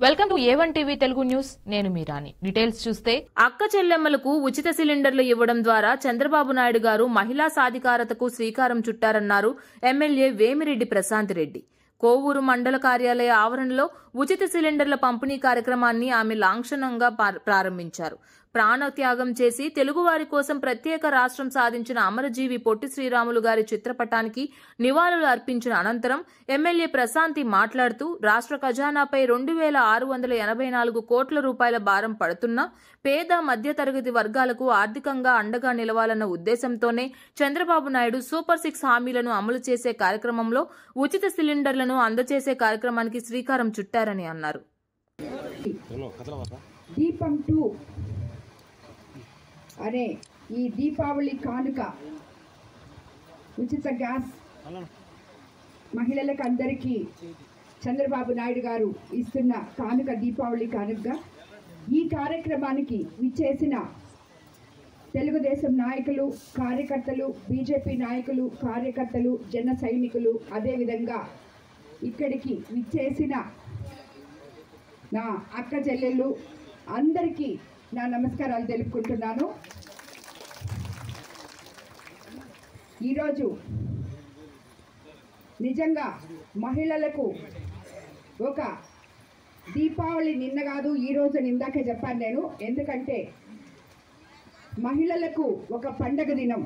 welcome to ఏవన్ TV Telugu news నేను మీరాని డీటెయిల్స్ చూస్తే అక్క చెల్లెమ్మలకు ఉచిత సిలిండర్లు ఇవ్వడం ద్వారా చంద్రబాబు నాయుడు గారు మహిళా సాధికారతకు శ్రీకారం చుట్టారన్నారు ఎమ్మెల్యే వేమిరెడ్డి ప్రశాంత్ రెడ్డి కోవూరు మండల కార్యాలయ ఆవరణలో ఉచిత సిలిండర్ల పంపిణీ కార్యక్రమాన్ని ఆమె లాంఛనంగా పా- ప్రారంభించారు ప్రాణత్యాగం చేసి తెలుగువారి కోసం ప్రత్యేక రాష్ట్రం సాధించిన అమరజీవి పొట్టి శ్రీరాములు గారి చిత్రపటానికి నివాళులు అర్పించిన అనంతరం ఎమ్మెల్యే ప్రశాంతి మాట్లాడుతూ రాష్ట్ర ఖజానాపై రెండు వేల ఆరు వందల ఎనభై నాలుగు కోట్ల రూపాయల భారం పడుతున్నా పేద మధ్యతరగతి వర్గాలకు ఆర్థికంగా అండగా నిలవాలన్న ఉద్దేశంతోనే చంద్రబాబు నాయుడు సూపర్ సిక్స్ హామీలను అమలు చేసే కార్యక్రమంలో ఉచిత సిలిండర్లను అందజేసే కార్యక్రమానికి శ్రీకారం చుట్టారని అన్నారు దీపం టూ అనే ఈ దీపావళి కానుక ఉచిత గ్యాస్ మహిళలకు అందరికీ చంద్రబాబు నాయుడు గారు ఇస్తున్న కానుక దీపావళి కానుకగా ఈ కార్యక్రమానికి విచ్చేసిన తెలుగుదేశం నాయకులు కార్యకర్తలు బీజేపీ నాయకులు కార్యకర్తలు జన సైనికులు అదేవిధంగా ఇక్కడికి విచ్చేసిన నా అక్క చెల్లెళ్ళు అందరికీ నా నమస్కారాలు తెలుపుకుంటున్నాను ఈరోజు నిజంగా మహిళలకు ఒక దీపావళి నిన్న కాదు ఈ రోజు ఇందాకే చెప్పాను నేను ఎందుకంటే మహిళలకు ఒక పండగ దినం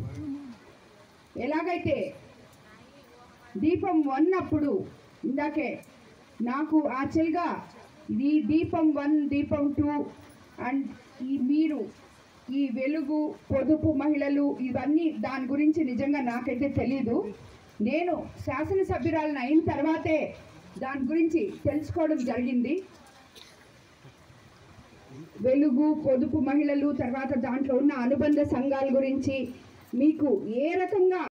ఎలాగైతే దీపం వన్ అప్పుడు ఇందాకే నాకు యాక్చువల్గా ఈ దీపం వన్ దీపం టూ అండ్ ఈ మీరు ఈ వెలుగు పొదుపు మహిళలు ఇవన్నీ దాని గురించి నిజంగా నాకైతే తెలీదు నేను శాసనసభ్యురాలను అయిన తర్వాతే దాని గురించి తెలుసుకోవడం జరిగింది వెలుగు పొదుపు మహిళలు తర్వాత దాంట్లో ఉన్న అనుబంధ సంఘాల గురించి మీకు ఏ రకంగా